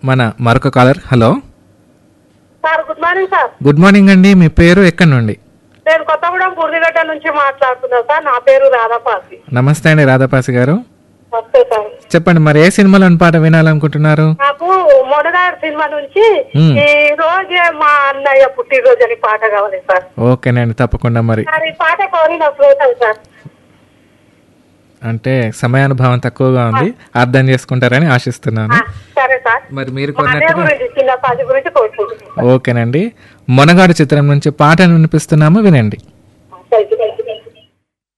మన మరొక caller hello sir good morning sir good morning అండి మీ పేరు ఎక్కడి నుండి నేను కొత్తగూడెం బుర్దిగడ్డ నుంచి మాట్లాడుతున్నా సార్ నా పేరు రాధాపాసి నమస్తే అండి రాధాపాసి గారు వస్తే సార్ చెప్పండి మరి ఏ సినిమాలోని పాట వినాలనుకుంటున్నారు నాకు మొనగాడు సినిమా నుంచి మ్మ్. ఈ రోజే మా అన్నయ్య పుట్టినరోజు అని పాట కావాలి సార్ ఓకేనండి తప్పకుండా మరి సార్ ఈ పాట కోరిన శ్రోతలు సార్ అంటే సమయానుభవం తక్కువగా ఉంది అర్థం చేసుకుంటారని ఆశిస్తున్నాను ఆ, సరే సార్ మరి మీరు మా అన్నయ్య కొన్నట్టుగా గురించి చిన్న పాటి గురించి కోరుకుంటున్నాను ఓకేనండి మొనగాడు చిత్రం నుంచి పాటను వినిపిస్తున్నాము వినండి